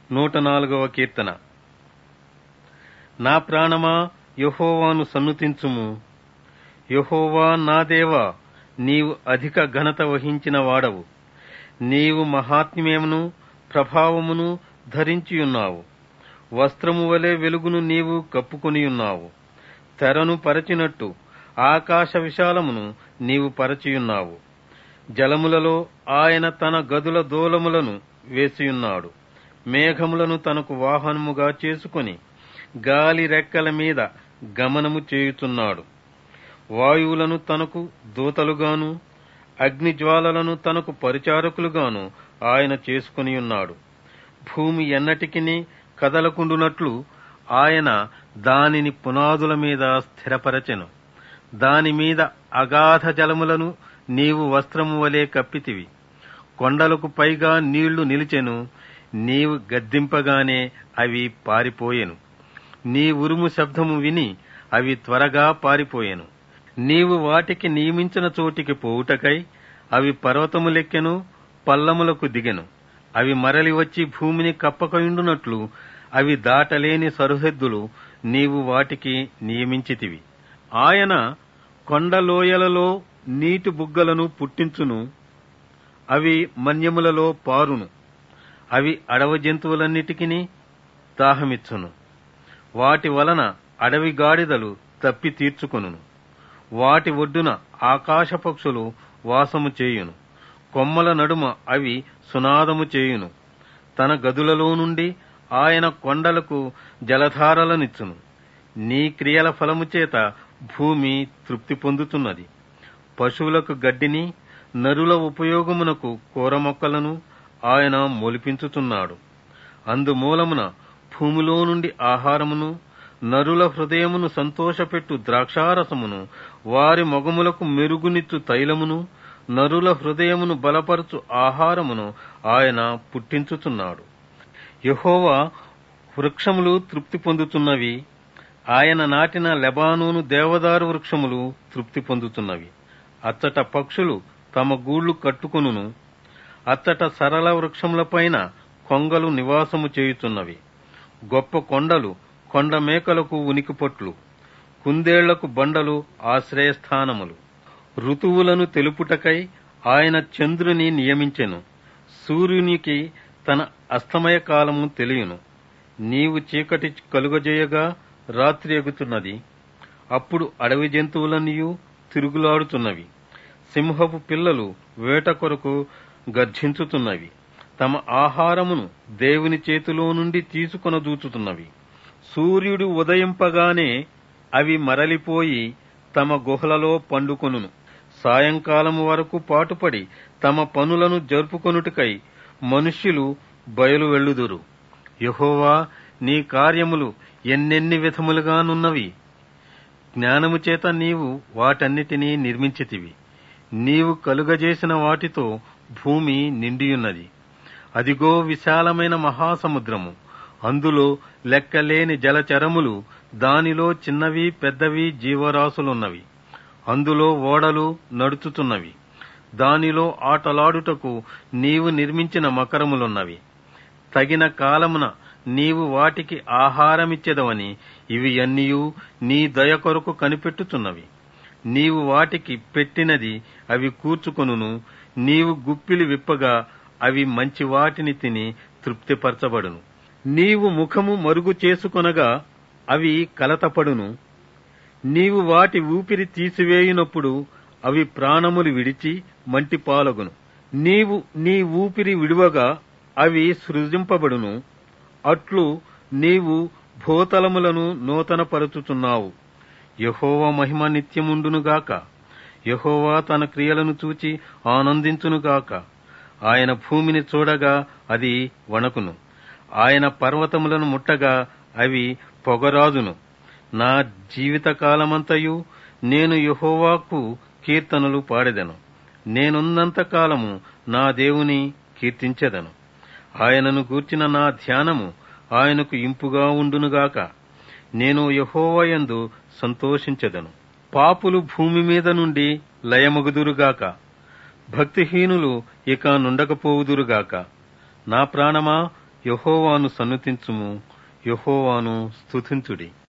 నూట నాలుగవ కీర్తన నా ప్రాణమా యహోవాను సన్నుతించుము యహోవా నా దేవా నీవు అధిక ఘనత వహించిన వాడవు నీవు మహాత్మ్యమును ప్రభావమును ధరించియున్నావు వస్త్రము వలె వెలుగును నీవు కప్పుకొనియున్నావు తెరను పరచినట్టు ఆకాశ విశాలమును నీవు పరచియున్నావు జలములలో ఆయన తన గదుల దూలములను వేసియున్నాడు మేఘములను తనకు వాహనముగా చేసుకొని గాలి రెక్కల మీద గమనము చేయుచున్నాడు వాయువులను తనకు దూతలుగాను అగ్నిజ్వాలలను తనకు పరిచారకులుగాను ఆయన చేసుకుని ఉన్నాడు భూమి ఎన్నటికిని కదలకుండునట్లు ఆయన దానిని పునాదుల మీద స్థిరపరచెను దాని మీద అగాధ జలములను నీవు వస్త్రము వలె కప్పితివి కొండలకు పైగా నీళ్లు నిలిచెను నీవు గద్దింపగానే అవి పారిపోయెను నీ ఉరుము శబ్దము విని అవి త్వరగా పారిపోయెను నీవు వాటికి నియమించిన చోటికి పోవుటకై అవి పర్వతములెక్కెను పల్లములకు దిగెను అవి మరలి వచ్చి భూమిని కప్పకయుండునట్లు అవి దాటలేని సరిహద్దులు నీవు వాటికి నియమించితివి ఆయన కొండలోయలలో నీటి బుగ్గలను పుట్టించును అవి మన్యములలో పారును అవి అడవ జంతువులన్నిటికీ దాహమిచ్చును వాటి వలన అడవి గాడిదలు తప్పి తీర్చుకొనును వాటి ఒడ్డున ఆకాశ పక్షులు వాసము చేయును కొమ్మల నడుమ అవి సునాదము చేయును తన గదులలో నుండి ఆయన కొండలకు జలధారలనిచ్చును నీ క్రియల ఫలము చేత భూమి తృప్తి పొందుతున్నది పశువులకు గడ్డిని నరుల ఉపయోగమునకు కూర మొక్కలను ఆయన మొలిపించుతున్నాడు అందుమూలమున భూమిలో నుండి ఆహారమును నరుల హృదయమును సంతోషపెట్టు ద్రాక్షారసమును వారి మొగములకు మెరుగునిచ్చు తైలమును నరుల హృదయమును బలపరచు ఆహారమును ఆయన పుట్టించుచున్నాడు యహోవా వృక్షములు తృప్తి పొందుతున్నవి ఆయన నాటిన లెబానోను దేవదారు వృక్షములు తృప్తి పొందుతున్నవి అచ్చట పక్షులు తమ గూళ్లు కట్టుకొనును అచ్చట సరళ వృక్షములపైన కొంగలు నివాసము చేయుచున్నవి గొప్ప కొండలు కొండ మేకలకు ఉనికిపొట్లు కుందేళ్లకు బండలు ఆశ్రయస్థానములు ఋతువులను తెలుపుటకై ఆయన చంద్రుని నియమించెను సూర్యునికి తన అస్తమయ కాలము తెలియను నీవు చీకటి కలుగజేయగా రాత్రి ఎగుతున్నది అప్పుడు అడవి జంతువులన్నీయు తిరుగులాడుతున్నవి సింహపు పిల్లలు వేట కొరకు గర్జించుతున్నవి తమ ఆహారమును దేవుని చేతిలో నుండి తీసుకొనదూచుతున్నవి సూర్యుడు ఉదయింపగానే అవి మరలిపోయి తమ గుహలలో పండుకొనును సాయంకాలము వరకు పాటుపడి తమ పనులను జరుపుకొనుటకై మనుష్యులు బయలు వెళ్ళుదురు యహోవా నీ కార్యములు ఎన్నెన్ని విధములుగానున్నవి జ్ఞానము చేత నీవు వాటన్నిటినీ నిర్మించితివి నీవు కలుగజేసిన వాటితో భూమి నిండియున్నది అదిగో విశాలమైన మహాసముద్రము అందులో లెక్కలేని జలచరములు దానిలో చిన్నవి పెద్దవి జీవరాశులున్నవి అందులో ఓడలు నడుచుతున్నవి దానిలో ఆటలాడుటకు నీవు నిర్మించిన మకరములున్నవి తగిన కాలమున నీవు వాటికి ఆహారమిచ్చెదవని ఇవి అన్నీయు నీ దయ కొరకు కనిపెట్టుచున్నవి నీవు వాటికి పెట్టినది అవి కూర్చుకొనును నీవు గుప్పిలి విప్పగా అవి మంచి వాటిని తిని తృప్తిపరచబడును నీవు ముఖము మరుగు చేసుకొనగా అవి కలతపడును నీవు వాటి ఊపిరి తీసివేయునప్పుడు అవి ప్రాణములు విడిచి మంటి పాలగును నీవు నీ ఊపిరి విడువగా అవి సృజింపబడును అట్లు నీవు భూతలములను నూతనపరచుచున్నావు యహోవా మహిమ నిత్యముండునుగాక యహోవా తన క్రియలను చూచి ఆనందించునుగాక ఆయన భూమిని చూడగా అది వణకును ఆయన పర్వతములను ముట్టగా అవి పొగరాజును నా జీవితకాలమంతయు నేను యహోవాకు కీర్తనలు పాడెదను నేనున్నంత కాలము నా దేవుని కీర్తించెదను ఆయనను గూర్చిన నా ధ్యానము ఆయనకు ఇంపుగా ఉండునుగాక నేను యహోవయందు సంతోషించెదను పాపులు భూమి మీద నుండి లయమగుదురుగాక భక్తిహీనులు ఇక నుండకపోవుదురుగాక నా ప్రాణమా యహోవాను సన్నుతించుము యహోవాను స్తుతించుడి